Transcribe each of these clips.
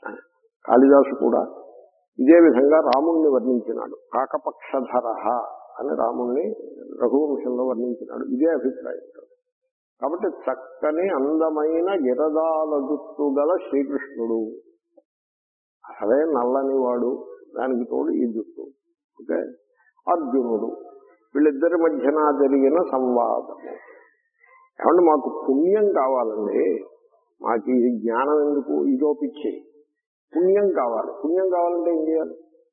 కాళిదాసు కూడా ఇదే విధంగా రాముణ్ణి వర్ణించినాడు కాకపక్షధర అని రాముణ్ణి రఘువంశంలో వర్ణించినాడు ఇదే అభిప్రాయం కాబట్టి చక్కని అందమైన గిరదాల జుట్టు గల శ్రీకృష్ణుడు అసలే నల్లని వాడు దానికి తోడు ఈ జుట్టు ఓకే అర్జునుడు వీళ్ళిద్దరి మధ్యన జరిగిన సంవాదము ఏమంటే మాకు పుణ్యం కావాలండి మాకు ఈ జ్ఞానం ఎందుకు ఇదో పిచ్చి పుణ్యం కావాలి పుణ్యం కావాలంటే ఏం చేయాలి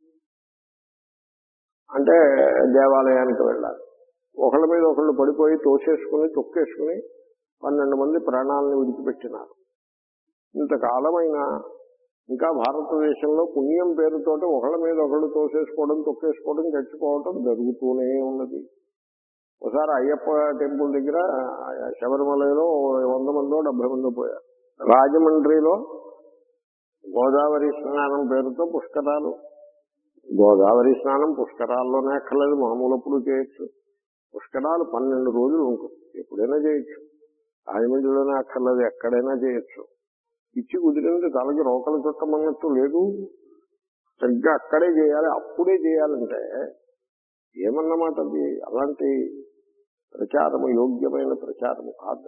అంటే దేవాలయానికి వెళ్ళాలి ఒకళ్ళ మీద ఒకళ్ళు పడిపోయి తోసేసుకుని తొక్కేసుకుని పన్నెండు మంది ప్రాణాలను విడిచిపెట్టినారు ఇంతకాలమైనా ఇంకా భారతదేశంలో పుణ్యం పేరుతోటి ఒకళ్ళ మీద ఒకళ్ళు తోసేసుకోవడం తొక్కేసుకోవడం చచ్చిపోవడం జరుగుతూనే ఉన్నది ఒకసారి అయ్యప్ప టెంపుల్ దగ్గర శబరిమలలో వంద మందో డెబ్బై మందో పోయారు రాజమండ్రిలో గోదావరి స్నానం పేరుతో పుష్కరాలు గోదావరి స్నానం పుష్కరాల్లోనే అక్కర్లేదు మామూలప్పుడు చేయొచ్చు పుష్కరాలు పన్నెండు రోజులు ఉంటుంది ఎప్పుడైనా చేయొచ్చు రాజమండ్రిలోనే అక్కర్లేదు ఎక్కడైనా చేయొచ్చు ఇచ్చి కుదిరింది తలకి రోకలు చుట్టమన్నట్టు లేదు సరిగ్గా అక్కడే చేయాలి అప్పుడే చేయాలంటే ఏమన్నమాట అది అలాంటి ప్రచారము యోగ్యమైన ప్రచారము కాదు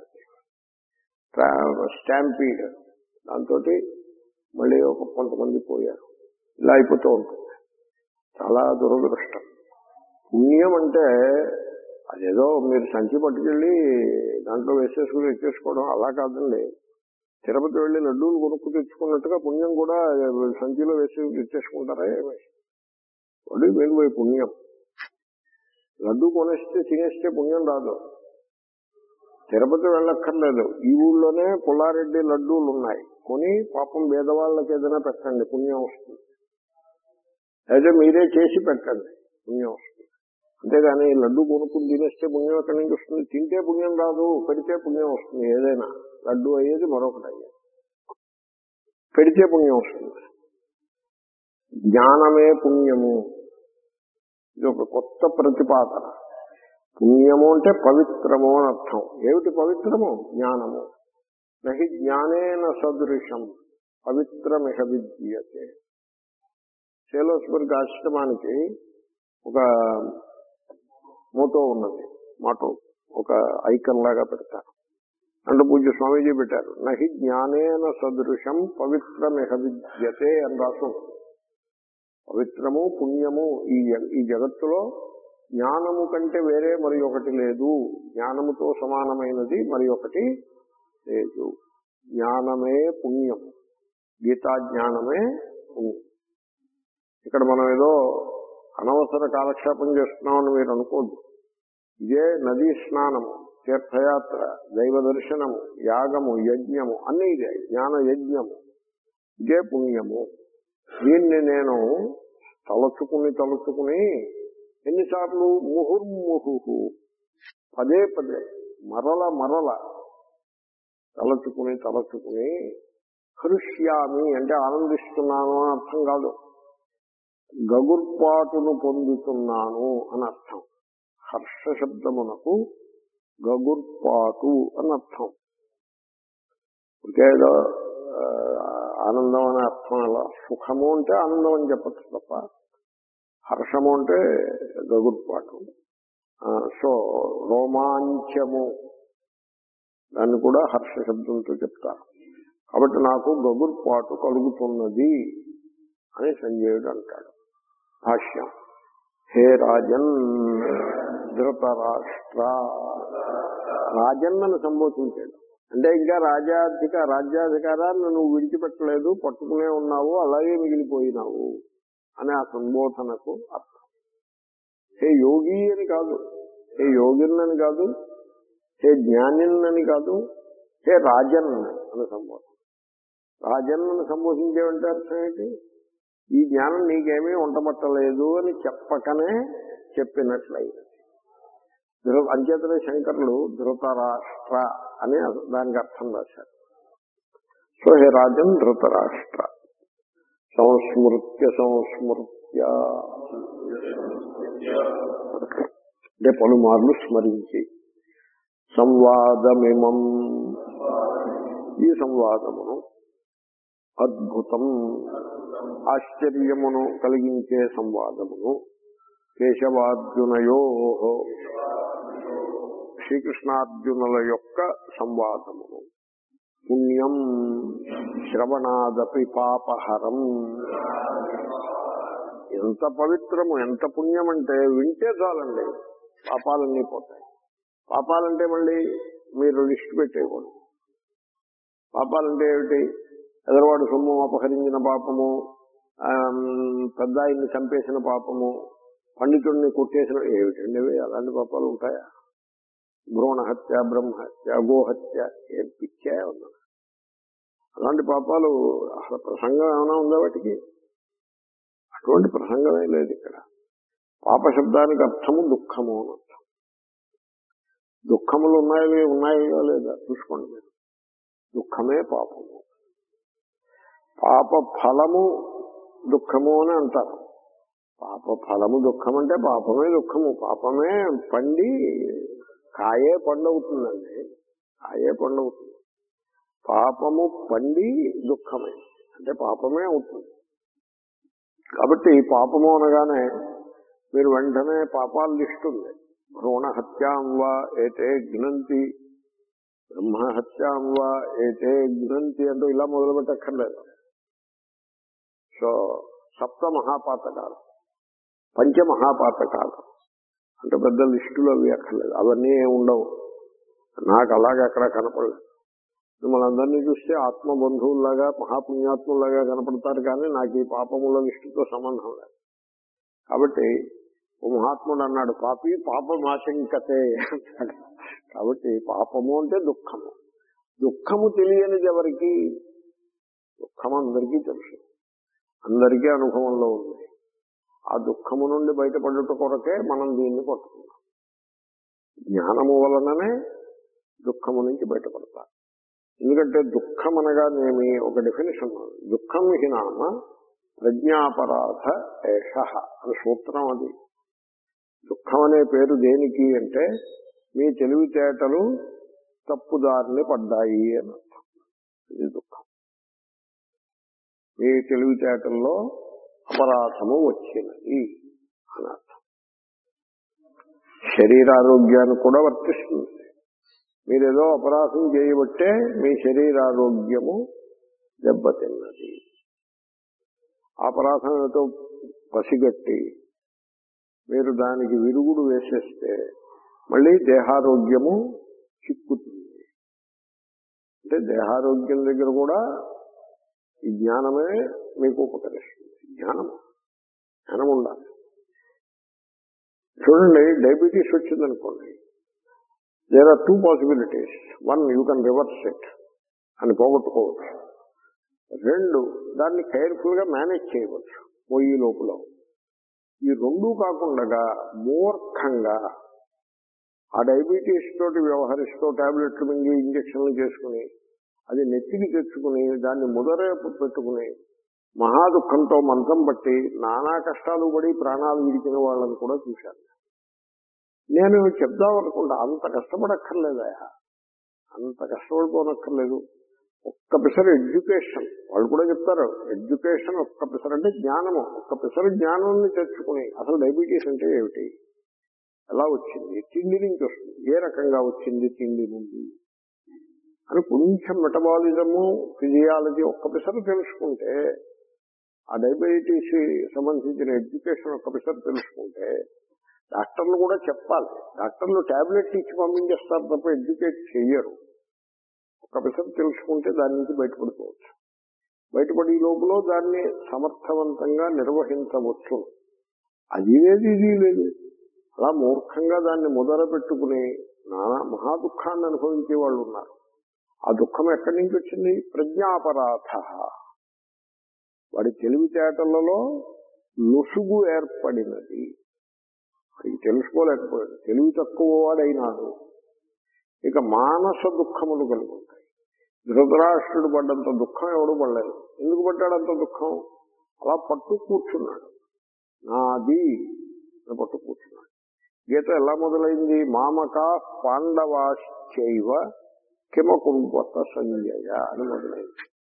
స్టాంపీడ్ దాంతో మళ్ళీ ఒక కొంతమంది పోయారు ఇలా అయిపోతూ ఉంటుంది చాలా దురదృష్టం పుణ్యం అంటే అదేదో మీరు సంచి పట్టుకెళ్ళి దాంట్లో వేసేసుకుని ఎక్కేసుకోవడం అలా కాదండి తిరుపతి వెళ్ళి లడ్డూలు కొనుక్కు తెచ్చుకున్నట్టుగా పుణ్యం కూడా సంచిలో వేసి తెచ్చేసుకుంటారా ఏమి వడ్డీ వెళ్ళిపోయి పుణ్యం లడ్డు కొనేస్తే తినేస్తే పుణ్యం రాదు తిరుపతి వెళ్ళక్కర్లేదు ఈ ఊళ్ళోనే పుల్లారెడ్డి లడ్డూలు ఉన్నాయి కొని పాపం పేదవాళ్ళకి ఏదైనా పెట్టండి పుణ్యం వస్తుంది అయితే మీరే చేసి పెట్టండి పుణ్యం వస్తుంది అంతేగాని లడ్డు కొనుక్కుని తినేస్తే పుణ్యం ఎక్కడి నుంచి వస్తుంది తింటే పుణ్యం రాదు పెడితే పుణ్యం వస్తుంది ఏదైనా లడ్డు అయ్యేది మరొకటి అయ్యేది పెడితే పుణ్యం వస్తుంది జ్ఞానమే పుణ్యము ఇది ఒక కొత్త ప్రతిపాదన పుణ్యము అంటే పవిత్రము అని అర్థం ఏమిటి పవిత్రము జ్ఞానము నహి జ్ఞానేన సదృశం పవిత్రమిహ విద్యతే సేలోస్బర్గ్ ఆశ్రమానికి ఒక మోటో ఉన్నది మోటో ఒక ఐకన్ లాగా పెడతారు అంటే పూజ్య స్వామీజీ పెట్టారు నహి జ్ఞానేన సదృశం పవిత్రమిహ విద్యతే అని రాసు పవిత్రము పుణ్యము ఈ ఈ జగత్తులో జ్ఞానము కంటే వేరే మరి ఒకటి లేదు జ్ఞానముతో సమానమైనది మరి ఒకటి లేదు జ్ఞానమే పుణ్యం గీతా జ్ఞానమే పుణ్యం ఇక్కడ మనం ఏదో అనవసర కాలక్షేపం చేస్తున్నామని మీరు అనుకోద్దు ఇదే నదీ స్నానము తీర్థయాత్ర దైవ దర్శనము యాగము యజ్ఞము అన్ని ఇదే జ్ఞాన యజ్ఞము ఇదే పుణ్యము దీన్ని నేను తలచుకుని తలుచుకుని ఎన్నిసార్లు ముహుర్ముహు పదే పదే మరల మరల తలచుకుని తలచుకుని హృష్యామి అంటే ఆనందిస్తున్నాను అని అర్థం కాదు గగుర్పాటును పొందుతున్నాను అని అర్థం హర్ష శబ్దమునకు గగుర్పాటు అని అర్థం ఇంకేదో ఆనందం అనే అర్థం అలా సుఖము అంటే ఆనందం అని చెప్పచ్చు తప్ప హర్షము అంటే గగుర్పాటు సో రోమాంచము దాన్ని కూడా హర్ష శబ్దంతో చెప్తారు కాబట్టి నాకు గగుర్పాటు కలుగుతున్నది అని సంజయుడు అంటాడు భాష్యం హే రాజన్ ధృతరాష్ట్ర రాజన్నను సంబోధించాడు అంటే ఇంకా రాజాధిక రాజ్యాధికారాన్ని నువ్వు విడిచిపెట్టలేదు పట్టుకునే ఉన్నావు అలాగే మిగిలిపోయినావు అనే ఆ సంబోధనకు అర్థం హే యోగి అని కాదు హే యోగిన్నని కాదు హే జ్ఞానిన్నని కాదు హే రాజన్ అని సంబోధన రాజన్నను సంబోధించేవంటే అర్థం ఏంటి ఈ జ్ఞానం నీకేమీ ఉంటపట్టలేదు అని చెప్పకనే చెప్పినట్లయింది ధృ అంచేతనే శంకరులు ధృతరాష్ట్ర అని దానికి అర్థం రాశారు సో హే రాజన్ ధృతరాష్ట్ర సంస్మృత్య సంస్మృత్య అంటే పలుమార్లు స్మరించి సంవాదమిమం ఈ సంవాదమును అద్భుతం ఆశ్చర్యమును కలిగించే సంవాదమును కేశవార్జునయో శ్రీకృష్ణార్జునుల యొక్క సంవాదమును పుణ్యం శ్రవణాదపి పాపహరం ఎంత పవిత్రము ఎంత పుణ్యం అంటే వింటే చాలండి పాపాలన్నీ పోతాయి పాపాలంటే మళ్ళీ మీరు లిస్ట్ పెట్టేయకూడదు పాపాలంటే ఏమిటి ఎదరవాడు సొమ్ము అపహరించిన పాపము ఆమ్, పెద్ద ఆయన్ని చంపేసిన పాపము పండితుడిని కొట్టేసిన ఏమిటండి ఇవి? అలాంటి పాపాలు ఉంటాయా భ్రూణ హత్య బ్రహ్మహత్య గోహత్య ఏం పిచ్చే ఉన్నా అలాంటి పాపాలు అసలు ప్రసంగం ఏమైనా ఉందా వాటికి అటువంటి ప్రసంగమే లేదు ఇక్కడ పాప శబ్దానికి అర్థము దుఃఖము అని అర్థం దుఃఖములు ఉన్నాయో ఉన్నాయో లేదా చూసుకోండి మీరు దుఃఖమే పాపము పాప ఫలము దుఃఖము అని అంటారు పాప ఫలము దుఃఖం అంటే పాపమే దుఃఖము పాపమే పండి కాయే పండవుతుందండి కాయే పండవుతుంది పాపము పండి దుఃఖమే అంటే పాపమే అవుతుంది కాబట్టి పాపము అనగానే మీరు వెంటనే పాపాలు లిస్ట్ ఉంది భ్రూణ హత్యాం వా ఏతే ఘ్నంతి బ్రహ్మ హత్యాం వా ఏతే ఘ్నంతి అంటూ ఇలా మొదలు పెట్టక్కర్లేదు సో సప్త మహాపాతకాలు పంచ మహాపాతకాలు అంటే పెద్ద లిస్టులు అవి అక్కర్లేదు అవన్నీ ఏమి ఉండవు నాకు అలాగే అక్కడ కనపడలేదు మిమ్మల్ని అందరినీ చూస్తే ఆత్మ బంధువుల్లాగా మహాపుణ్యాత్ముల్లాగా కనపడతారు కానీ నాకు ఈ పాపముల లిస్టుతో సంబంధం లేదు కాబట్టి ఓ మహాత్ముడు అన్నాడు పాపి పాపమాశంకతే అన్నాడు కాబట్టి పాపము అంటే దుఃఖము దుఃఖము తెలియనిది ఎవరికి దుఃఖం అందరికీ తెలుసు అందరికీ అనుభవంలో ఉంది ఆ దుఃఖము నుండి బయటపడుట కొరకే మనం దీన్ని పట్టుకున్నాం జ్ఞానము వలననే దుఃఖము నుంచి బయటపడతారు ఎందుకంటే దుఃఖం అనగానేమి ఒక డెఫినేషన్ ఉంది. దుఃఖం హి నామ ప్రజ్ఞాపరాధ ఏష అని సూత్రం అది దుఃఖం అనే పేరు దేనికి అంటే మీ తెలివితేటలు తప్పుదారిని పడ్డాయి అని అర్థం ఇది దుఃఖం మీ తెలివితేటల్లో అపరాధము వచ్చినది అని అర్థం శరీరారోగ్యానికి కూడా వర్తిస్తుంది మీరేదో అపరాధం చేయబట్టే మీ శరీరారోగ్యము దెబ్బతిన్నది అపరాధం ఏదో పసిగట్టి మీరు దానికి విరుగుడు వేసేస్తే మళ్ళీ దేహారోగ్యము చిక్కుతుంది అంటే దేహారోగ్యం దగ్గర కూడా ఈ జ్ఞానమే మీకు ఉపకరిస్తుంది జ్ఞానం జ్ఞానం ఉండాలి చూడండి డయాబెటీస్ వచ్చిందనుకోండి there are two possibilities one you can reverse it అని పోగొట్టుకోవచ్చు రెండు దాన్ని కేర్ఫుల్ గా మేనేజ్ చేయవచ్చు పోయి లోపల ఈ రెండు కాకుండా మూర్ఖంగా ఆ డయాబెటీస్ తోటి వ్యవహరిస్తూ టాబ్లెట్లు మింగి ఇంజక్షన్లు చేసుకుని అది నెత్తికి తెచ్చుకుని దాన్ని ముదరేపు పెట్టుకుని మహా దుఃఖంతో మంత్రం పట్టి నానా కష్టాలు పడి ప్రాణాలు విడిచిన వాళ్ళని కూడా చూశాను నేను చెప్దాం అనుకుంటా అంత కష్టపడక్కర్లేదా అంత కష్టపడిపోనక్కర్లేదు ఒక్క పిసరు ఎడ్యుకేషన్ వాళ్ళు కూడా చెప్తారు ఎడ్యుకేషన్ ఒక్క పిసరు అంటే జ్ఞానము ఒక్క పిసరు జ్ఞానాన్ని తెచ్చుకుని అసలు డయాబెటీస్ అంటే ఏమిటి ఎలా వచ్చింది తిండి నుంచి వస్తుంది ఏ రకంగా వచ్చింది తిండి నుండి అని కొంచెం మెటబాలిజము ఫిజియాలజీ ఒక్క పిసరు తెలుసుకుంటే ఆ డయాబెటీస్ సంబంధించిన ఎడ్యుకేషన్ ఒక్క పిసరు తెలుసుకుంటే డాక్టర్లు కూడా చెప్పాలి డాక్టర్లు టాబ్లెట్ ఇచ్చి పంపించేస్తారు తప్ప ఎడ్యుకేట్ చెయ్యరు ఒక పిసరు తెలుసుకుంటే దాని నుంచి బయటపడుకోవచ్చు బయటపడి ఈ లోపల దాన్ని సమర్థవంతంగా నిర్వహించవచ్చు అది లేదు ఇది లేదు అలా మూర్ఖంగా దాన్ని ముదర పెట్టుకుని నానా మహా దుఃఖాన్ని అనుభవించే వాళ్ళు ఉన్నారు ఆ దుఃఖం ఎక్కడి నుంచి వచ్చింది ప్రజ్ఞాపరాధ వాడి తెలివితేటలలో లొసుగు ఏర్పడినది వాడికి తెలుసుకోలేకపోయాడు తెలివి తక్కువ వాడైనాడు ఇక మానస దుఃఖములు కలిగి ఉంటాయి ధృతరాష్ట్రుడు పడ్డంత దుఃఖం ఎవడు పడలేదు ఎందుకు పడ్డాడంత దుఃఖం అలా పట్టు కూర్చున్నాడు నాది అని పట్టు కూర్చున్నాడు గీత ఎలా మొదలైంది మామక పాండవాశ్చైవ కిమకుంపత సంజయ అని మొదలైంది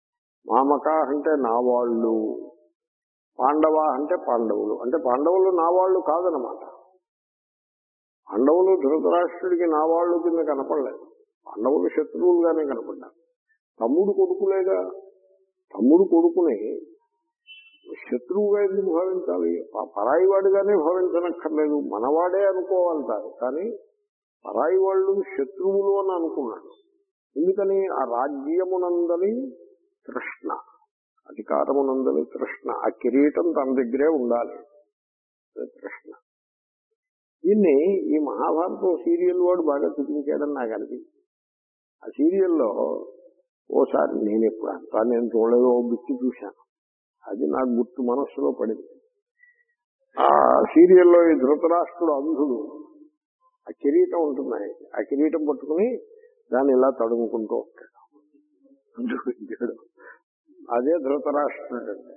మామక అంటే నా వాళ్ళు పాండవ అంటే పాండవులు అంటే పాండవులు నా వాళ్ళు కాదనమాట పాండవులు ధృతరాష్ట్రుడికి నా వాళ్ళు కింద కనపడలేదు పాండవులు శత్రువులుగానే కనపడ్డారు తమ్ముడు కొడుకులేగా తమ్ముడు కొడుకుని శత్రువుగా ఎందుకు భావించాలి ఆ పరాయి వాడిగానే భావించనక్కర్లేదు మనవాడే అనుకోవాలి తాను కానీ పరాయి వాళ్ళు శత్రువులు అని అనుకున్నాడు ఎందుకని ఆ రాజ్యమునందని తృష్ణ అధికారమునందని తృష్ణ ఆ కిరీటం తన దగ్గరే ఉండాలి అదే తృష్ణ దీన్ని ఈ మహాభారతం సీరియల్ వాడు బాగా చూపించాడని నాకు అనిపించింది ఆ సీరియల్లో ఓసారి నేను ఎప్పుడు అంతా నేను చూడలేదు ఓ బిట్టు చూశాను అది నాకు గుర్తు మనస్సులో పడింది ఆ సీరియల్లో ఈ ధృతరాష్ట్రుడు అంధుడు ఆ కిరీటం ఉంటుంది ఆ కిరీటం పట్టుకుని దాన్ని ఇలా తడుముకుంటూ ఉంటాడు అందుకుంటాడు అదే ధృతరాష్ట్రుడు అంటే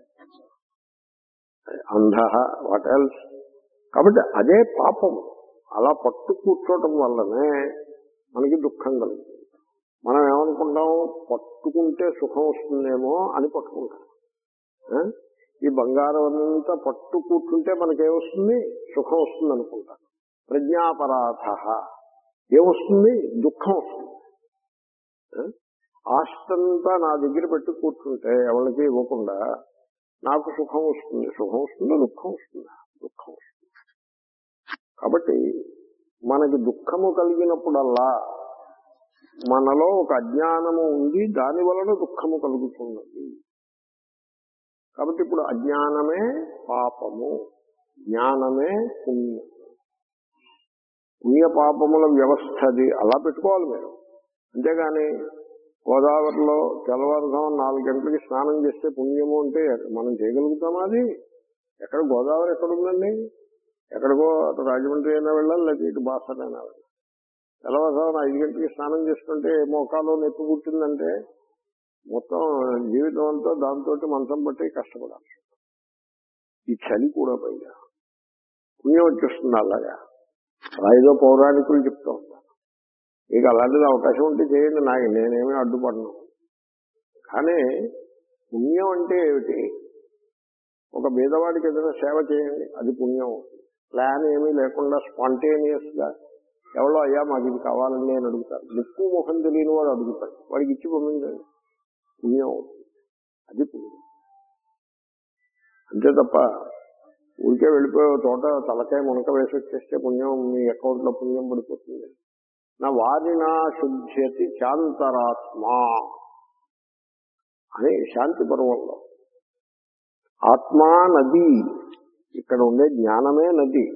అంధ వాట్ ఎల్స్ కాబట్టి అదే పాపం అలా పట్టు కూర్చోవటం వల్లనే మనకి దుఃఖం కలుగుతుంది మనం ఏమనుకుంటాం పట్టుకుంటే సుఖం వస్తుందేమో అని పట్టుకుంటాం ఆ? ఈ బంగారం అంతా పట్టు కూర్చుంటే మనకేమొస్తుంది సుఖం వస్తుంది అనుకుంటాం ప్రజ్ఞాపరాధ ఏమొస్తుంది దుఃఖం వస్తుంది ఆ? ఆస్తంతా నా దగ్గర పెట్టి కూర్చుంటే ఎవరికి ఇవ్వకుండా నాకు సుఖం వస్తుంది సుఖం వస్తుందా దుఃఖం వస్తుందా దుఃఖం వస్తుంది కాబట్టి మనకి దుఃఖము కలిగినప్పుడల్లా మనలో ఒక అజ్ఞానము ఉంది దాని వలన దుఃఖము కలుగుతున్నది కాబట్టి ఇప్పుడు అజ్ఞానమే పాపము జ్ఞానమే పుణ్యము పుణ్య పాపముల వ్యవస్థ అది అలా పెట్టుకోవాలి మీరు అంతేగాని గోదావరిలో తెల్లవారుజాము నాలుగు గంటలకి స్నానం చేస్తే పుణ్యము అంటే మనం చేయగలుగుతామా అది ఎక్కడ గోదావరి ఎక్కడుందండి ఎక్కడికో అటు రాజమండ్రి అయినా వెళ్ళాలి లేదా ఇటు బాసర్ అయినా వెళ్ళాలి తెల్లవారుజామున ఐదు గంటలకి స్నానం చేసుకుంటే మోకాలో నొప్పి పుట్టిందంటే మొత్తం జీవితం అంతా దాంతో మంచం పట్టి కష్టపడాలి ఈ చలి కూడా పైగా పుణ్యం వచ్చేస్తుంది అలాగా అలా ఏదో పౌరాణికులు చెప్తూ ఉంటారు మీకు అలాంటిది అవకాశం ఉంటే చేయండి నాకు నేనేమీ అడ్డుపడను కానీ పుణ్యం అంటే ఏమిటి ఒక బీదవాడికి ఏదైనా సేవ చేయండి అది పుణ్యం ప్లాన్ ఏమీ లేకుండా స్పాంటేనియస్ గా ఎవరో అయ్యా మాకు ఇది కావాలండి అని అడుగుతారు ముక్కు ముఖం తెలియని వాడు అడుగుతాడు వాడికి ఇచ్చి పంపించండి పుణ్యం అవుతుంది అది పుణ్యం అంతే తప్ప ఊరికే వెళ్ళిపోయే తోట తలకాయ మునక వేసి వచ్చేస్తే పుణ్యం మీ అకౌంట్ లో పుణ్యం పడిపోతుంది నా వారినా శుద్ధ్యతి శాంతరాత్మా అని శాంతి పర్వంలో ఆత్మా నది ఇక్కడ ఉండే జ్ఞానమే నది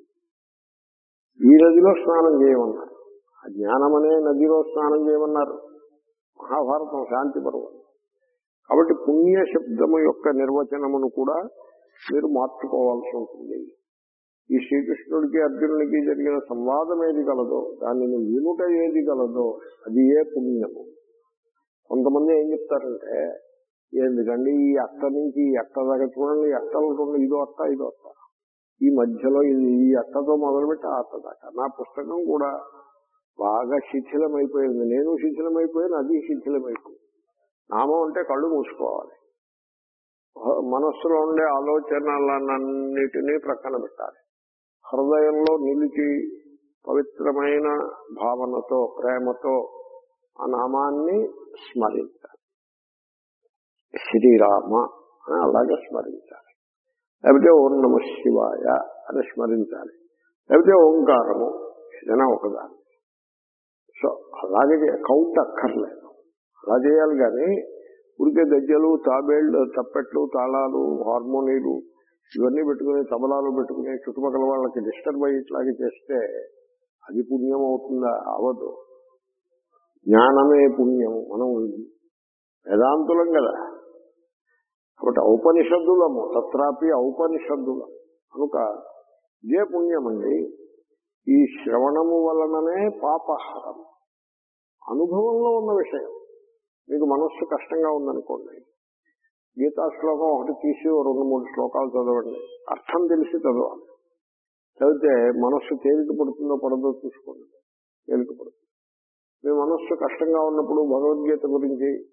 ఈ నదిలో స్నానం చేయమన్నారు ఆ జ్ఞానం అనే నదిలో స్నానం చేయమన్నారు మహాభారతం శాంతి పర్వం కాబట్టి పుణ్య శబ్దము యొక్క నిర్వచనమును కూడా మీరు మార్చుకోవాల్సి ఉంటుంది ఈ శ్రీకృష్ణుడికి అర్జునుడికి జరిగిన సంవాదం ఏది గలదో దానిని వినుట ఏది గలదో అది ఏ పుణ్యము కొంతమంది ఏం చెప్తారంటే ఎందుకండి ఈ అట్ట నుంచి ఈ అట్ట దాకా చూడండి ఈ అట్టలు రెండు ఇదో అట్ట ఇదో అట్ట ఈ మధ్యలో ఇది ఈ అట్టతో మొదలుపెట్టి ఆ అట్ట దాకా నా పుస్తకం కూడా బాగా శిథిలమైపోయింది నేను శిథిలమైపోయాను అది శిథిలమైపోయింది నామం అంటే కళ్ళు మూసుకోవాలి మనస్సులో ఉండే ఆలోచనలన్నిటినీ ప్రక్కన పెట్టాలి హృదయంలో నిలిచి పవిత్రమైన భావనతో ప్రేమతో ఆ నామాన్ని స్మరించాలి శ్రీరామ అని అలాగే స్మరించాలి లేకపోతే ఓం నమ శివాయ అని స్మరించాలి లేకపోతే ఓంకారము ఏదైనా ఒకదాన్ని సో అలాగే చే- కౌంట్ అక్కర్లేదు అలా చేయాలి కానీ ఉడికే గజ్జలు తాబేళ్లు తప్పెట్లు తాళాలు హార్మోనీలు ఇవన్నీ పెట్టుకుని తబలాలు పెట్టుకుని చుట్టుపక్కల వాళ్ళకి డిస్టర్బ్ అయ్యేట్లాగా చేస్తే అది పుణ్యం అవుతుందా అవదు జ్ఞానమే పుణ్యం మనం వేదాంతులం కదా కాబట్టి ఔపనిషద్దులము తత్రాపి ఔపనిషద్దులం కనుక ఇదే పుణ్యం అండి ఈ శ్రవణము వలననే పాపహారం అనుభవంలో ఉన్న విషయం మీకు మనస్సు కష్టంగా ఉందనుకోండి గీతా శ్లోకం ఒకటి తీసి ఓ రెండు మూడు శ్లోకాలు చదవండి అర్థం తెలిసి చదవాలి చదివితే మనస్సు తేలిక పడుతుందో పడదో చూసుకోండి తేలిక పడుతుంది మీ మనస్సు కష్టంగా ఉన్నప్పుడు భగవద్గీత గురించి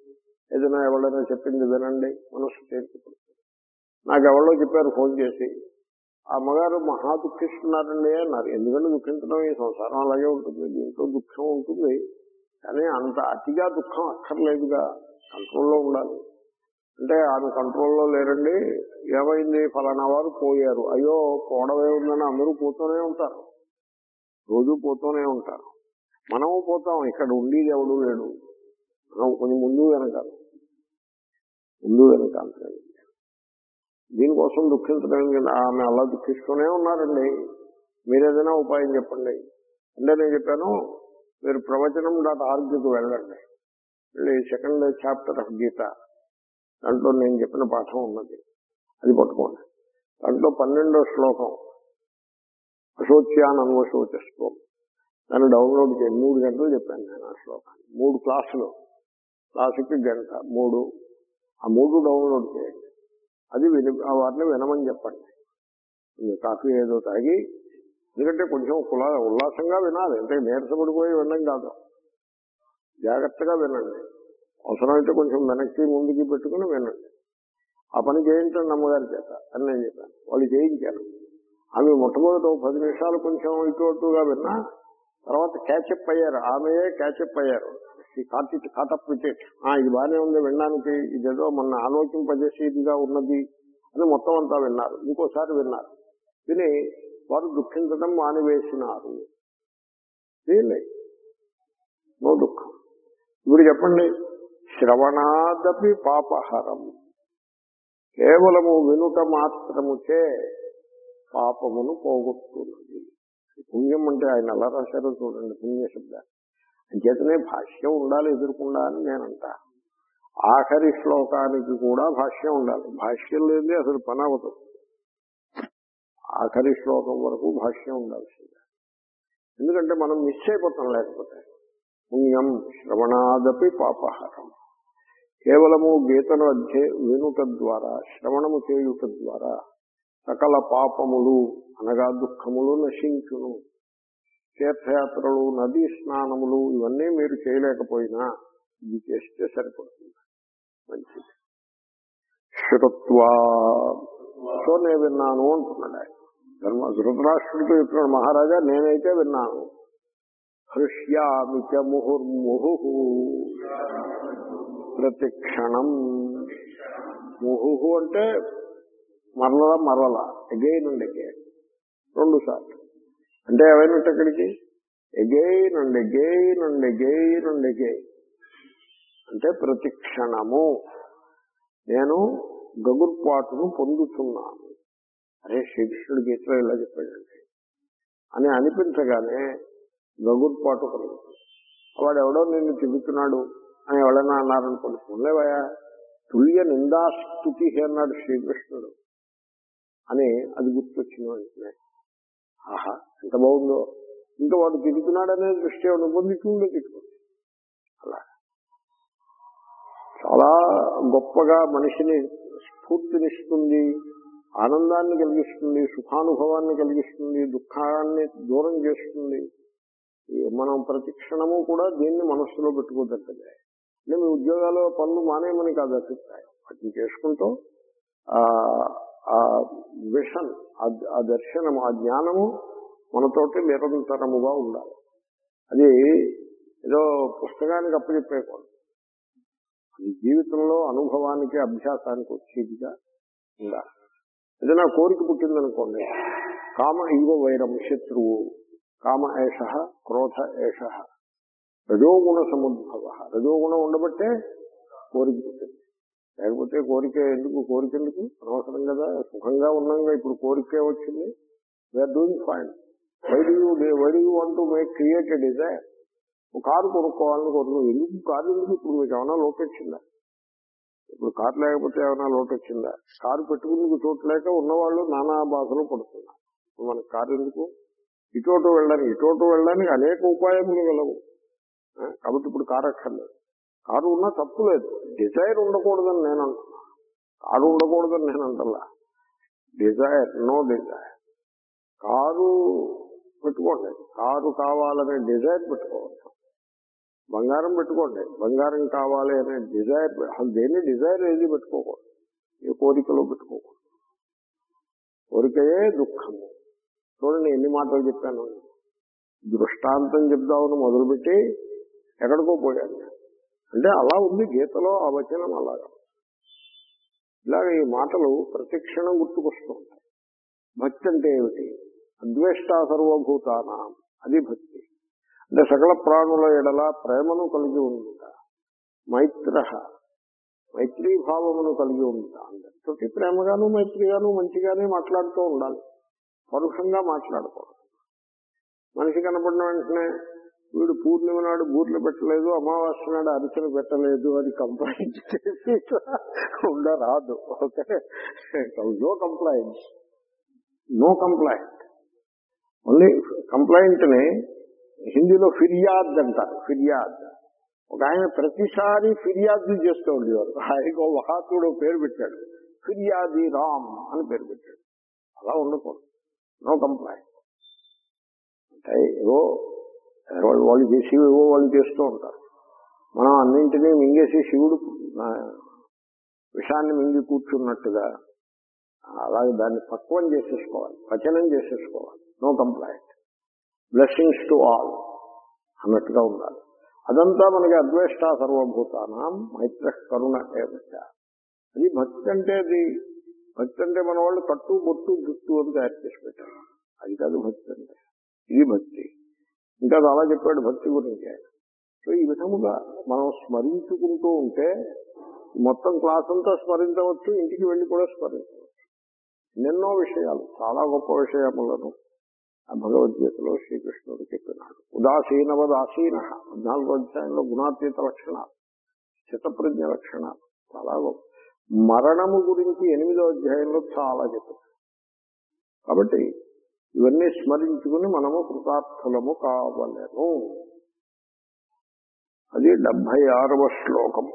ఏదైనా ఎవరైనా చెప్పింది వినండి మనస్సు తేలికపడుతుంది నాకు ఎవరో చెప్పారు ఫోన్ చేసి ఆ అమ్మగారు మహా దుఃఖిస్తున్నారండి అన్నారు ఎందుకంటే దుఃఖించడం ఈ సంసారం అలాగే ఉంటుంది దీంట్లో దుఃఖం ఉంటుంది కానీ అంత అతిగా దుఃఖం అక్కర్లేదుగా కంట్రోల్లో ఉండాలి అంటే ఆమె కంట్రోల్లో లేరండి ఏమైంది ఫలానా వారు పోయారు అయ్యో పోవడమే ఉందని అందరూ పోతూనే ఉంటారు రోజు పోతూనే ఉంటారు మనము పోతాం ఇక్కడ ఉండేది ఎవడు లేడు మనం కొంచెం ముందు వెనకాలి ముందు వెనకాలి దీనికోసం దుఃఖించడం కదా ఆమె అలా దుఃఖిస్తూనే ఉన్నారండి మీరు ఏదైనా ఉపాయం చెప్పండి అంటే నేను చెప్పాను మీరు ప్రవచనం డాట్ ఆర్గ్కి వెళ్ళండి వెళ్ళి సెకండ్ చాప్టర్ ఆఫ్ గీత దాంట్లో నేను చెప్పిన పాఠం ఉన్నది అది పట్టుకోండి దాంట్లో పన్నెండో శ్లోకం అశోచ్యాన్ అన్వశోచస్వం దాన్ని డౌన్లోడ్ చేయండి మూడు గంటలు చెప్పాను నేను ఆ శ్లోకాన్ని మూడు క్లాసులు క్లాసుకి గంట మూడు ఆ మూడు డౌన్లోడ్ చేయండి అది విని ఆ వాటిని వినమని చెప్పండి మీరు కాఫీ ఏదో తాగి ఎందుకంటే కొంచెం కులా ఉల్లాసంగా వినాలి అంటే నీరసపడిపోయి వినడం కాదు జాగ్రత్తగా వినండి అవసరమైతే కొంచెం వెనక్కి ముందుకి పెట్టుకుని వినండి ఆ పని చేయించండి అమ్మగారి చేత అని నేను చెప్పాను వాళ్ళు చేయించారు ఆమె మొట్టమొదటి ఓ పది నిమిషాలు కొంచెం ఇటు అటుగా విన్నా తర్వాత క్యాచప్ అయ్యారు ఆమెయే క్యాచప్ అయ్యారు caught it caught up with it ఇది బాగానే ఉంది వినడానికి ఇదేదో మొన్న ఆలోచింపజేసేదిగా ఉన్నది అని మొత్తం అంతా విన్నారు ఇంకోసారి విన్నారు విని వారు దుఃఖించడం మానివేసినారు రియల్లీ నో దుఃఖం ఇప్పుడు చెప్పండి శ్రవణాదపి పాపహరం కేవలము వినుట మాత్రముచే పాపమును పోగొట్టున్నది పుణ్యం అంటే ఆయన ఎలా రాశారో చూడండి పుణ్య శబ్దాన్ని అంచేతనే భాష్యం ఉండాలి ఎదుర్కొండా అని నేనంటా ఆఖరి శ్లోకానికి కూడా భాష్యం ఉండాలి భాష్యం లేదే అసలు పని అవ్వదు ఆఖరి శ్లోకం వరకు భాష్యం ఉండాల్సిందే ఎందుకంటే మనం మిస్ అయిపోతాం లేకపోతే పుణ్యం శ్రవణాదపి పాపహారం కేవలము గీతను అధ్యయ వినుట ద్వారా శ్రవణము చేయుట ద్వారా సకల పాపములు అనగా దుఃఖములు నశించును తీర్థయాత్రలు నదీ స్నానములు ఇవన్నీ మీరు చేయలేకపోయినా ఇది చేస్తే సరిపడుతుంది మంచిది శ్రుత్వా సో నేను విన్నాను అంటున్నాడు ఆయన ధర్మ ధృతరాష్ట్రుడితో చెప్తున్నాడు మహారాజా నేనైతే విన్నాను హృష్యామిచ ముహుర్ముహు ప్రతిక్షణం ముహు అంటే మరల మరల అగైన్ అండ్ అగైన్ రెండు సార్లు అంటే ఏమైనట్టు అక్కడికి again and again and again and again అంటే ప్రతిక్షణము నేను గగుర్పాటును పొందుతున్నాను అరే శ్రీకృష్ణుడి గీతలో ఇలా చెప్పాడండి అని అనిపించగానే గగుర్పాటు కలుగుతుంది వాడు ఎవడో నిన్ను తిరుగుతున్నాడు అని ఎవడైనా అన్నారనుకోండి ఉండేవయా తుల్య నిందాస్తుతి అన్నాడు శ్రీకృష్ణుడు అని అది గుర్తొచ్చిన వెంటనే ఆహా ఎంత బాగుందో ఇంకా వాడు తిరుగుతున్నాడనే దృష్టి ఎవరు పొందుతుందో తిట్టుకుంది అలా చాలా గొప్పగా మనిషిని స్ఫూర్తినిస్తుంది ఆనందాన్ని కలిగిస్తుంది సుఖానుభవాన్ని కలిగిస్తుంది దుఃఖాన్ని దూరం చేస్తుంది మనం ప్రతి క్షణము కూడా దీన్ని మనస్సులో పెట్టుకోదగ్గదే అంటే మీ ఉద్యోగాలు పనులు మానేయమని కాదు అభిప్రాయం వాటిని చేసుకుంటూ ఆ విషన్ ఆ దర్శనము ఆ జ్ఞానము మనతోటి నిరంతరముగా ఉండాలి అది ఏదో పుస్తకానికి అప్పచెప్పేయకూడదు అది జీవితంలో అనుభవానికి అభ్యాసానికి వచ్చేదిగా ఉండాలి ఏదైనా కోరిక పుట్టిందనుకోండి కామ ఇవ వైరం శత్రువు కామ ఏష క్రోధ ఏష రజోగుణ సముద్భవ రజోగుణం ఉండబట్టే కోరిక పుట్టింది లేకపోతే కోరిక ఎందుకు కోరిక ఎందుకు అనవసరం కదా సుఖంగా ఉన్నాగా ఇప్పుడు కోరికే వచ్చింది we're doing fine why do you why do you want to make created ఇదే ఒక కారు కొనుక్కోవాలని కోరుకున్నాం ఎందుకు కారు ఎందుకు ఇప్పుడు మీకు ఏమైనా లోటు వచ్చిందా ఇప్పుడు కారు లేకపోతే ఏమైనా లోటు వచ్చిందా కారు పెట్టుకునేందుకు చోటు లేక ఉన్నవాళ్ళు నానా బాధలు పడుతున్నారు ఇప్పుడు మనకు కారు ఎందుకు ఇటోటు వెళ్ళడానికి ఇటోటు వెళ్ళడానికి అనేక ఉపాయములు గలవు కాబట్టి ఇప్పుడు కారు అక్కర్లేదు కారు ఉన్నా తప్పు లేదు డిజైర్ ఉండకూడదని నేను అంటున్నా కారు ఉండకూడదని నేను అంటలా డిజైర్ నో డిజైర్ కారు పెట్టుకోండి కారు కావాలనే డిజైర్ పెట్టుకోవచ్చు బంగారం పెట్టుకోండి బంగారం కావాలి అనే డిజైర్ అసలు దేన్ని డిజైర్ ఏది పెట్టుకోకూడదు ఏ కోరికలో పెట్టుకోకూడదు కోరికయే దుఃఖము చూడండి ఎన్ని మాటలు చెప్పాను దృష్టాంతం చెప్దామని మొదలుపెట్టి ఎక్కడికో పోయాను అంటే అలా ఉంది గీతలో ఆ వచనం అలాగా ఇలాగ ఈ మాటలు ప్రతిక్షణం గుర్తుకొస్తూ ఉంటాయి భక్తి అంటే ఏమిటి అద్వేష్ట సర్వభూతానా అది భక్తి అంటే సకల ప్రాణుల ఎడల ప్రేమను కలిగి ఉండుట మైత్ర మైత్రీ భావమును కలిగి ఉండుట అందరితోటి ప్రేమగాను మైత్రిగాను మంచిగానే మాట్లాడుతూ ఉండాలి పరుషంగా మాట్లాడకూడదు మనిషి కనపడిన వెంటనే వీడు పూర్ణిమ నాడు బూర్లు పెట్టలేదు అమావాస్య నాడు అరిసెలు పెట్టలేదు అని కంప్లైంట్ చేసి ఉండరాదు okay no complaint no complaint only complaint ని హిందీలో ఫిర్యాద్ అంటారు ఫిర్యాద్ ఒక ఆయన ప్రతిసారి ఫిర్యాదు చేస్తూ ఉండేవారు ఆయనకు మహాత్ముడు పేరు పెట్టాడు ఫిర్యాది రామ్ అని పేరు పెట్టాడు అలా ఉండకూడదు నో కంప్లైంట్ అంటే ఏవో వాళ్ళు వాళ్ళు చేసి ఏవో వాళ్ళు చేస్తూ ఉంటారు మనం అన్నింటినీ మింగేసి శివుడు ఆ, విషాన్ని మింగి కూర్చున్నట్టుగా అలాగే దాన్ని పక్వం చేసేసుకోవాలి పచనం చేసేసుకోవాలి no complaint blessings to all అన్నట్టుగా ఉండాలి అదంతా మనకి అద్వేష్ట సర్వభూతానం మైత్ర కరుణ ఏమిట అది భక్తి అంటే అది భక్తి అంటే మన వాళ్ళు కట్టు బొట్టు జుట్టు అని తయారు చేసి పెట్టారు అది కాదు భక్తి అంటే ఇది భక్తి ఇంకా అది అలా చెప్పాడు భక్తి గురించి ఆయన. సో ఈ విధముగా మనం స్మరించుకుంటూ ఉంటే మొత్తం క్లాస్ అంతా స్మరించవచ్చు ఇంటికి వెళ్ళి కూడా స్మరించవచ్చు ఎన్నెన్నో విషయాలు చాలా గొప్ప విషయములను ఆ భగవద్గీతలో శ్రీకృష్ణుడు చెప్పినాడు ఉదాసీనవదాసీన పద్నాలుగో అధ్యాయంలో గుణాతీత లక్షణాలు చిత్తప్రజ్ఞ లక్షణాలు చాలా గొప్ప మరణము గురించి ఎనిమిదో అధ్యాయంలో చాలా చెప్పారు కాబట్టి ఇవన్నీ స్మరించుకుని మనము కృతార్థులము కావలేము అది డెబ్బై ఆరవ శ్లోకము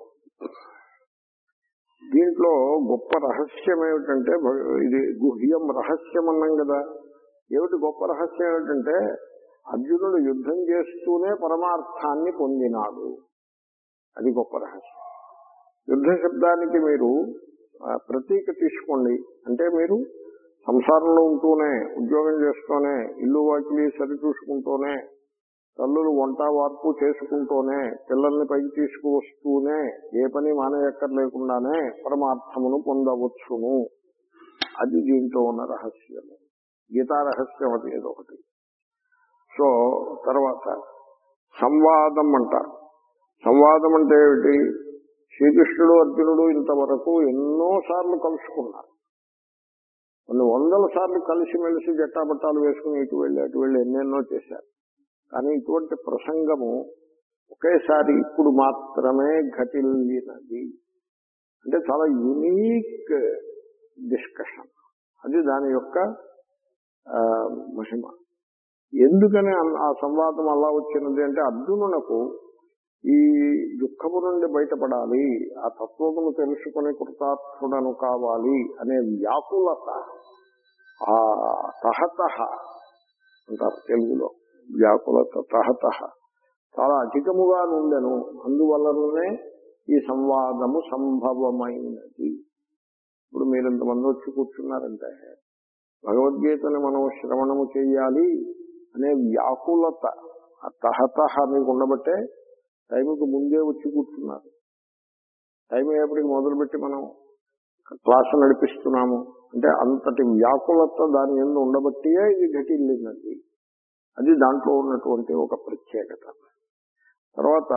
దీంట్లో గొప్ప రహస్యం ఏమిటంటే భగ- ఇది గుహ్యం రహస్యం అన్నాం కదా ఏమిటి గొప్ప రహస్యం ఏమిటంటే అర్జునుడు యుద్ధం చేస్తూనే పరమార్థాన్ని పొందినాడు అది గొప్ప రహస్యం యుద్ధ శబ్దానికి మీరు ఆ, ప్రతీక తీసుకోండి అంటే మీరు సంసారంలో ఉంటూనే ఉద్యోగం చేస్తూనే ఇల్లు వాకిలి సరిచూసుకుంటూనే తల్లులు వంట వార్పు చేసుకుంటూనే పిల్లల్ని పైకి తీసుకువస్తూనే ఏ పని మానేయక్కర్లేకుండానే పరమార్థమును పొందవచ్చును అది దీంట్లో ఉన్న రహస్యము గీతా రహస్యం అది ఏదో ఒకటి సో తర్వాత సంవాదం అంటారు సంవాదం అంటే ఏమిటి శ్రీకృష్ణుడు అర్జునుడు ఇంతవరకు ఎన్నో సార్లు కలుసుకున్నారు కొన్ని వందల సార్లు కలిసిమెలిసి జట్టాపట్టాలు వేసుకుని ఇటు వెళ్ళి అటు వెళ్ళి ఎన్నెన్నో చేశారు కానీ ఇటువంటి ప్రసంగము ఒకేసారి ఇప్పుడు మాత్రమే ఘటిల్లినది అంటే చాలా యునీక్ డిస్కషన్ అది దాని యొక్క ఆ, మహిమ ఎందుకని అన్- ఆ సంవాదం అలా వచ్చినది అంటే అర్జునునకు ఈ దుఃఖము నుండి బయటపడాలి ఆ తత్వమును తెలుసుకుని కృతార్థుడను కావాలి అనే వ్యాకులత ఆ తహతహ అంటారు తెలుగులో వ్యాకులత తహతహ చాలా అధికముగా నుండెను అందువలననే ఈ సంవాదము సంభవమైనది ఇప్పుడు మీరు ఇంతమంది వచ్చి కూర్చున్నారంటే భగవద్గీతని మనం శ్రవణము చేయాలి అనే వ్యాకులత ఆ తహతహ మీకు ఉండబట్టే టైంకి ముందే వచ్చి కూర్చున్నారు టైం అయ్యేప్పటికి మొదలుపెట్టి మనం క్లాస్ నడిపిస్తున్నాము అంటే అంతటి వ్యాకులత దాని ఎందు ఉండబట్టియే ఇది ఘటిల్లినది అది దాంట్లో ఉన్నటువంటి ఒక ప్రత్యేకత తర్వాత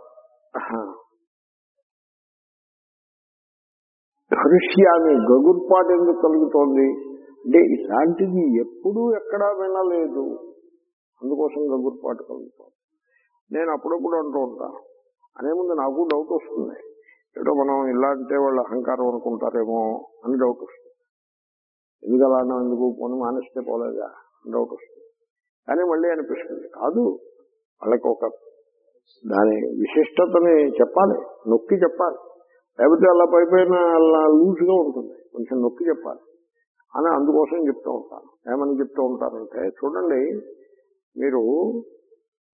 హృష్యాన్ని గగుర్పాటు ఎందుకు కలుగుతోంది అంటే ఇలాంటిది ఎప్పుడూ ఎక్కడా వినలేదు అందుకోసం గగుర్పాటు కలుగుతోంది నేను అప్పుడప్పుడు అంటూ ఉంటాను అనే ముందు నాకు డౌట్ వస్తుంది ఏదో మనం ఇలా అంటే వాళ్ళు అహంకారం అనుకుంటారేమో అని డౌట్ వస్తుంది ఎందుకు అలా అన్నాం ఎందుకు పోనీ మానేస్తే పోలేదా అని డౌట్ వస్తుంది కానీ మళ్ళీ అనిపిస్తుంది కాదు వాళ్ళకి ఒక దాని విశిష్టతని చెప్పాలి నొక్కి చెప్పాలి లేకపోతే అలా పైపైన అలా లూజ్గా ఉంటుంది కొంచెం నొక్కి చెప్పాలి అని అందుకోసం చెప్తూ ఉంటాను ఏమని చెప్తూ ఉంటానంటే చూడండి మీరు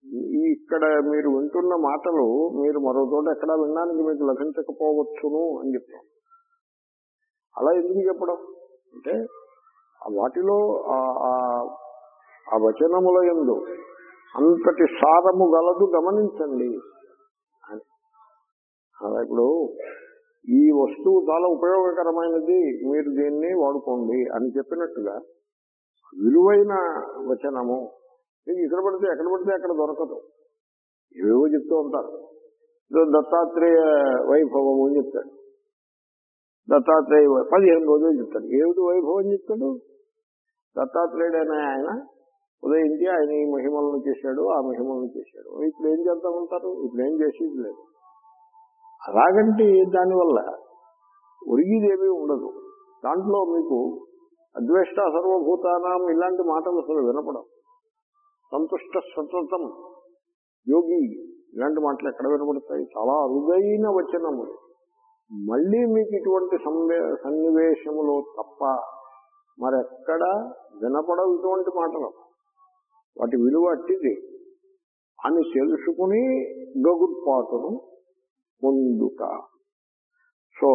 ఈ ఇక్కడ మీరు వింటున్న మాటలు మీరు మరో చోట ఎక్కడా వినడానికి మీకు లభించకపోవచ్చును అని చెప్తాం అలా ఎందుకు చెప్పడం అంటే ఆ వాటిలో ఆ- ఆ- ఆ వచనముల ఎందు అంతటి సారము గలదు గమనించండి అని అలా ఇప్పుడు ఈ వస్తువు చాలా ఉపయోగకరమైనది మీరు దీన్ని వాడుకోండి అని చెప్పినట్టుగా విలువైన వచనము మీకు ఇక్కడ పడితే ఎక్కడ పడితే అక్కడ దొరకదు ఏవేవో చెప్తూ ఉంటారు ఇదో దత్తాత్రేయ వైభవము అని చెప్తాడు దత్తాత్రేయ వై- పదిహేను రోజులు చెప్తాడు ఏమిటి వైభవం చెప్తాడు దత్తాత్రేయుడు అనే ఆయన ఉదయించి ఆయన ఈ మహిమలను చేశాడు ఆ మహిమలను చేశాడు ఇప్పుడు ఏం చేద్దామంటారు ఇప్పుడు ఏం చేసేది లేదు అలాగంటే దానివల్ల ఒరిగిదేమీ ఉండదు దాంట్లో మీకు అద్వేష్ట సర్వభూతానం ఇలాంటి మాటలు అసలు వినపడం సంతుష్ట సతతం యోగి ఇలాంటి మాటలు ఎక్కడ వినపడతాయి చాలా అరుదైన వచనములు మళ్ళీ మీకు ఇటువంటి సంవే సన్నివేశములో తప్ప మరెక్కడ వినపడవు ఇటువంటి మాటలు వాటి విలువ అట్టిది అని తెలుసుకుని గగుర్పాటును పొందుట సో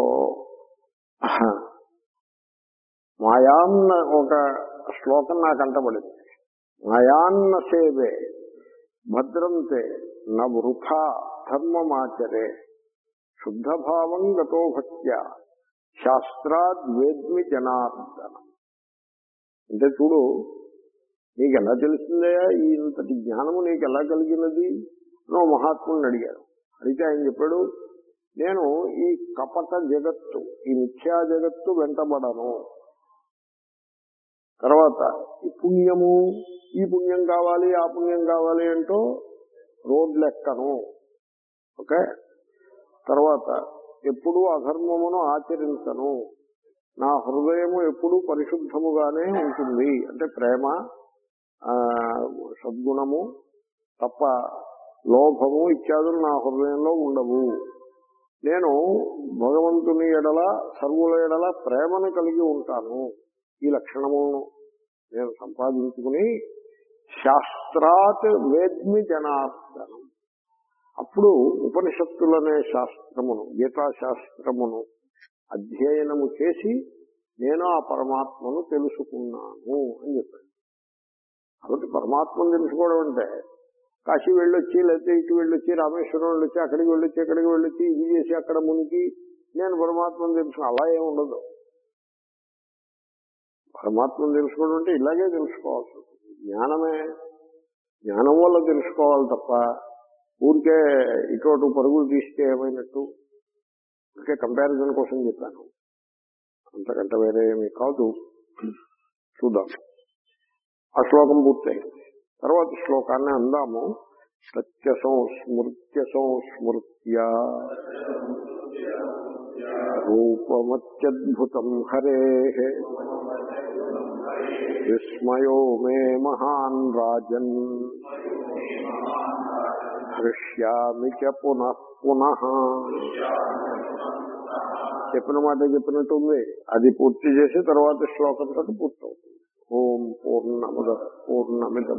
మాయాన్న ఒక శ్లోకం నాకు అంటబడింది మాయాన్న సేవే భద్రంతే న వృథా ధర్మమాచరే శుద్ధభావం గతో భక్త్య శాస్త్రాద్ వేద్మి జనార్దనం అంటే చూడు నీకు ఎలా తెలిసిందయా ఈ ఇంతటి జ్ఞానము నీకు ఎలా కలిగినది నో మహాత్ముని అడిగారు అడిగితే ఆయన చెప్పాడు నేను ఈ కపట జగత్తు ఈ మిథ్యా జగత్తు వెంటబడను తర్వాత ఈ పుణ్యము ఈ పుణ్యం కావాలి ఆ పుణ్యం కావాలి అంటూ రోడ్లు ఎక్కను ఓకే తర్వాత ఎప్పుడూ అధర్మమును ఆచరించను నా హృదయము ఎప్పుడూ పరిశుద్ధముగానే ఉంటుంది అంటే ప్రేమ ఆ, సద్గుణము తప్ప లోభము ఇత్యాదులు నా హృదయంలో ఉండవు నేను భగవంతుని ఎడల సర్వుల ఎడల ప్రేమను కలిగి ఉంటాను ఈ లక్షణములను నేను సంపాదించుకుని శాస్త్రాత్ వేద్మి జనార్దనం అప్పుడు ఉపనిషత్తులనే శాస్త్రమును గీతా శాస్త్రమును అధ్యయనము చేసి నేను ఆ పరమాత్మను తెలుసుకున్నాను అని చెప్పాడు కాబట్టి పరమాత్మను తెలుసుకోవడం అంటే కాశీ వెళ్ళొచ్చి లేకపోతే ఇటు వెళ్ళొచ్చి రామేశ్వరం వెళ్ళొచ్చి అక్కడికి వెళ్ళొచ్చి అక్కడికి వెళ్ళొచ్చి ఇది చేసి అక్కడ మునిగి నేను పరమాత్మను తెలుసు అలా ఏమి ఉండదు పరమాత్మను తెలుసుకోవడం అంటే ఇలాగే తెలుసుకోవాల్సి ఉంటుంది జ్ఞానమే జ్ఞానం వల్ల తెలుసుకోవాలి తప్ప ఊరికే ఇటువంటి పరుగులు తీస్తే ఏమైనట్టు ఊరికే కంపారిజన్ కోసం చెప్పాను అంతకంటే వేరే ఏమీ కాదు చూద్దాం ఆ శ్లోకం పూర్తయింది తర్వాత శ్లోకాన్ని అందాము సత్య సంస్మృత్య సంస్మృత్య రూపమత్యద్భుతం హరే విస్మయో మే మహాన్ రాజన్ హృష్యామి చ పునః పునః చెప్పిన మాట చెప్పినట్టుంది అది పూర్తి చేసి తర్వాత శ్లోకంతో పూర్తవుతుంది ఓం పూర్ణముద పూర్ణమిద